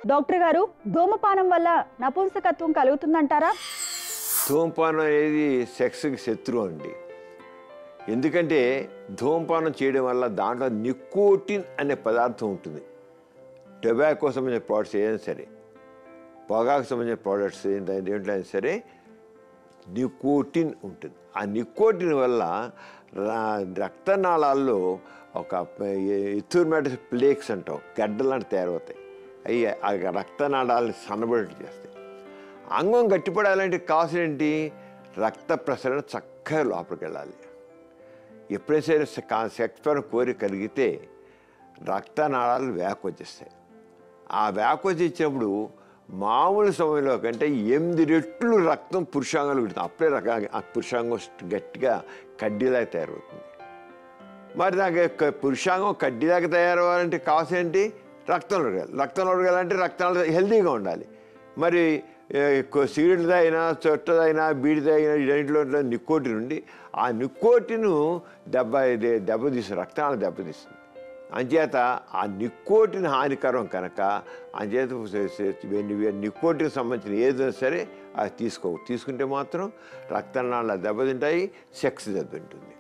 doctor గారు ధూమపానం వల్ల నపుంసకత్వం కలుగుతుందంటారా ధూమపానం అనేది సెక్స్కి శత్రువు అండి ఎందుకంటే ధూమపానం చేయడం వల్ల దాంట్లో నికోటిన్ అనే పదార్థం ఉంటుంది టొబాకో సంబంధించిన ప్రోడక్ట్స్ ఏదైనా సరే పొగాకు సంబంధించిన ప్రోడక్ట్స్ ఏంటంటే అయినా సరే నికోటిన్ ఉంటుంది ఆ నికోటిన్ వల్ల రా- రక్తనాళాల్లో ఒక ఇథూర్మాటిస్ ప్లేక్స్ అంటాం గడ్డలాంటి తయారవుతాయి అవి ఆ రక్తనాళాలను సన్నబడి చేస్తాయి అంగం గట్టిపడాలంటే కావాల్సిన ఏంటి రక్త ప్రసరణ చక్కగా లోపలికి వెళ్ళాలి ఎప్పుడైనా సరే స- సెక్స్ పైన కోరిక కలిగితే రక్తనాళాలు వ్యాకొచ్చేస్తాయి ఆ వ్యాకొచ్చి ఇచ్చినప్పుడు మామూలు సమయంలో కంటే ఎనిమిది రెట్లు రక్తం పురుషాంగంలో విడుతుంది అప్పుడే రక ఆ పురుషాంగం గట్టిగా కడ్డీలా తయారవుతుంది మరి నాకు క- పురుషాంగం కడ్డీలాగా తయారవ్వాలంటే కావాల్సిన ఏంటి రక్తం ఉడగాలి రక్తం ఉడగాలంటే రక్తాలు హెల్తీగా ఉండాలి మరి ఏ, కొ- సిగరెట్ తాగినా చొట్ట తాగినా బీడి తాగినా రెండింటిలో నిక్కోటిన్ ఉండి ఆ నిక్కోటిను దెబ్బ ఇది దెబ్బతీస్తుంది రక్తాలను దెబ్బతీస్తుంది అంచేత ఆ నిక్కోటిన్ హానికరం కనుక అంచేత నిక్కోటిన్ సంబంధించిన ఏదైనా సరే అది తీసుకో తీసుకుంటే మాత్రం రక్తనాళాలు దెబ్బతింటాయి సెక్స్ దెబ్బతింటుంది